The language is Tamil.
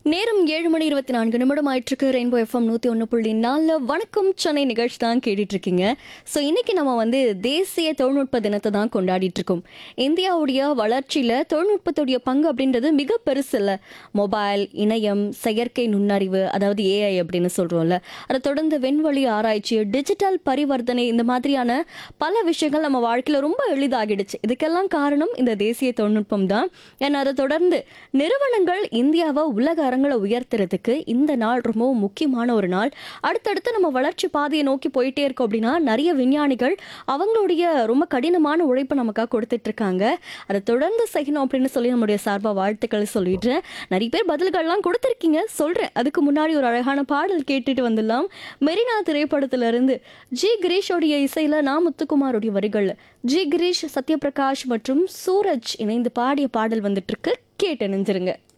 நேரம் ஏழு மணி இருபத்தி நான்கு நிமிடம் ஆயிட்டிருக்கு ரெயின்போ எஃப்எம் நூற்றி ஒன்று புள்ளி நாலு வணக்கம் சென்னை நிகழ்ச்சி தான் கேட்டுட்டு இருக்கீங்க ஸோ இன்னைக்கு நம்ம வந்து தேசிய தொழில்நுட்ப தினத்தை தான் கொண்டாடிட்டு இருக்கோம் இந்தியாவுடைய வளர்ச்சியில் தொழில்நுட்பத்துடைய பங்கு அப்படின்றது மிக பெருசு இல்லை மொபைல் இணையம் செயற்கை நுண்ணறிவு அதாவது ஏஐ அப்படின்னு சொல்கிறோம்ல அதை தொடர்ந்து விண்வெளி ஆராய்ச்சி டிஜிட்டல் பரிவர்த்தனை இந்த மாதிரியான பல விஷயங்கள் நம்ம வாழ்க்கையில் ரொம்ப எளிதாகிடுச்சு இதுக்கெல்லாம் காரணம் இந்த தேசிய தொழில்நுட்பம் தான் ஏன்னா அதை தொடர்ந்து நிறுவனங்கள் இந்தியாவை உலக அரங்களை உயர்த்துறதுக்கு இந்த நாள் ரொம்பவும் முக்கியமான ஒரு நாள் அடுத்தடுத்து நம்ம வளர்ச்சி பாதையை நோக்கி போயிட்டே இருக்கோம் அப்படின்னா நிறைய விஞ்ஞானிகள் அவங்களுடைய ரொம்ப கடினமான உழைப்பை நமக்காக கொடுத்துட்டு இருக்காங்க அதை தொடர்ந்து செய்யணும் அப்படின்னு சொல்லி நம்முடைய சார்பாக வாழ்த்துக்களை சொல்லிடுறேன் நிறைய பேர் பதில்கள்லாம் கொடுத்துருக்கீங்க சொல்கிறேன் அதுக்கு முன்னாடி ஒரு அழகான பாடல் கேட்டுட்டு வந்துடலாம் மெரினா திரைப்படத்துல இருந்து ஜி கிரீஷோடைய இசையில் நான் முத்துக்குமாரோடைய வரிகள் ஜி கிரீஷ் சத்யபிரகாஷ் மற்றும் சூரஜ் இணைந்து பாடிய பாடல் வந்துட்டு இருக்கு கேட்டு நினைஞ்சிருங்க